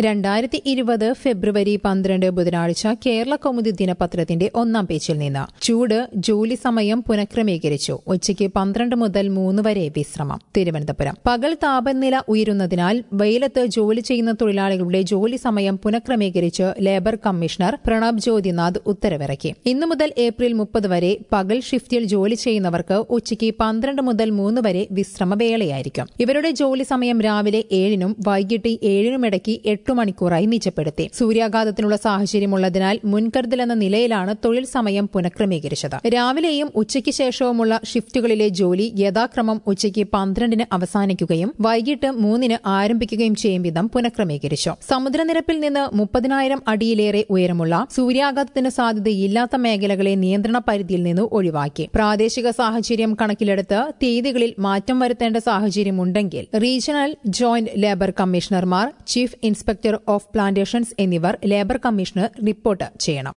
രണ്ടായിരത്തി ഇരുപത് ഫെബ്രുവരി പന്ത്രണ്ട് ബുധനാഴ്ച കേരള കൗമുദി ദിനപത്രത്തിന്റെ ഒന്നാം പേജിൽ നിന്ന് ചൂട് ജോലി സമയം പുനഃക്രമീകരിച്ചു ഉച്ചയ്ക്ക് പന്ത്രണ്ട് മുതൽ മൂന്ന് വരെ വിശ്രമം തിരുവനന്തപുരം പകൽ താപനില ഉയരുന്നതിനാൽ വെയിലത്ത് ജോലി ചെയ്യുന്ന തൊഴിലാളികളുടെ ജോലി സമയം പുനഃക്രമീകരിച്ച് ലേബർ കമ്മീഷണർ പ്രണബ് ജ്യോതിനാഥ് ഉത്തരവിറക്കി ഇന്നു മുതൽ ഏപ്രിൽ മുപ്പത് വരെ പകൽ ഷിഫ്റ്റിൽ ജോലി ചെയ്യുന്നവർക്ക് ഉച്ചയ്ക്ക് പന്ത്രണ്ട് മുതൽ മൂന്ന് വരെ വിശ്രമവേളയായിരിക്കും ഇവരുടെ ജോലി സമയം രാവിലെ ഏഴിനും വൈകിട്ട് ഏഴിനുമിടയ്ക്ക് എട്ടു മണിക്കൂറായി നിജപ്പെടുത്തി സൂര്യാഘാതത്തിനുള്ള സാഹചര്യമുള്ളതിനാൽ മുൻകരുതൽ എന്ന നിലയിലാണ് തൊഴിൽ സമയം പുനഃക്രമീകരിച്ചത് രാവിലെയും ഉച്ചയ്ക്ക് ശേഷവുമുള്ള ഷിഫ്റ്റുകളിലെ ജോലി യഥാക്രമം ഉച്ചയ്ക്ക് പന്ത്രണ്ടിന് അവസാനിക്കുകയും വൈകിട്ട് മൂന്നിന് ആരംഭിക്കുകയും ചെയ്യും വിധം പുനഃക്രമീകരിച്ചു സമുദ്രനിരപ്പിൽ നിന്ന് മുപ്പതിനായിരം അടിയിലേറെ ഉയരമുള്ള സൂര്യാഘാതത്തിന് സാധ്യതയില്ലാത്ത മേഖലകളെ നിയന്ത്രണ പരിധിയിൽ നിന്ന് ഒഴിവാക്കി പ്രാദേശിക സാഹചര്യം കണക്കിലെടുത്ത് തീയതികളിൽ മാറ്റം വരുത്തേണ്ട സാഹചര്യമുണ്ടെങ്കിൽ റീജിയണൽ ജോയിന്റ് ലേബർ കമ്മീഷണർമാർ ചീഫ് ഇൻസ്പെക്ടർ ഓഫ് പ്ലാന്റേഷൻസ് എന്നിവർ ലേബർ കമ്മീഷന് റിപ്പോർട്ട് ചെയ്യണം